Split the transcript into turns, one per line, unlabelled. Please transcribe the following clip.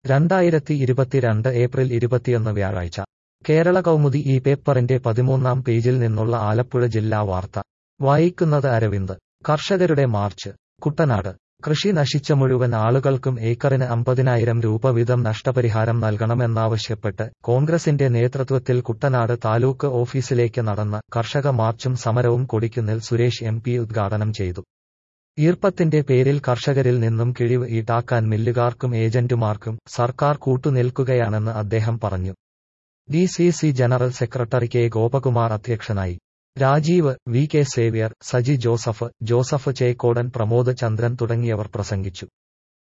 രണ്ടായിരത്തി ഇരുപത്തിരണ്ട് ഏപ്രിൽ ഇരുപത്തിയൊന്ന് വ്യാഴാഴ്ച കേരള കൗമുദി ഈ പേപ്പറിന്റെ പതിമൂന്നാം പേജിൽ നിന്നുള്ള ആലപ്പുഴ ജില്ലാ വാർത്ത വായിക്കുന്നത് അരവിന്ദ് കർഷകരുടെ മാർച്ച് കുട്ടനാട് കൃഷി നശിച്ച മുഴുവൻ ആളുകൾക്കും ഏക്കറിന് അമ്പതിനായിരം രൂപ വീതം നഷ്ടപരിഹാരം നൽകണമെന്നാവശ്യപ്പെട്ട് കോൺഗ്രസിന്റെ നേതൃത്വത്തിൽ കുട്ടനാട് താലൂക്ക് ഓഫീസിലേക്ക് നടന്ന കർഷക മാർച്ചും സമരവും കൊടിക്കുന്നിൽ സുരേഷ് എം പി ഉദ്ഘാടനം ചെയ്തു ഈർപ്പത്തിന്റെ പേരിൽ കർഷകരിൽ നിന്നും കിഴിവ് ഈടാക്കാൻ മില്ലുകാർക്കും ഏജന്റുമാർക്കും സർക്കാർ കൂട്ടുനിൽക്കുകയാണെന്ന് അദ്ദേഹം പറഞ്ഞു D C C general secretary K Gopakumar അധ്യക്ഷനായി Rajeev V K Xavier Saji Joseph Joseph Chekkodan Pramod Chandran തുടങ്ങിയവർ പ്രസംഗിച്ചു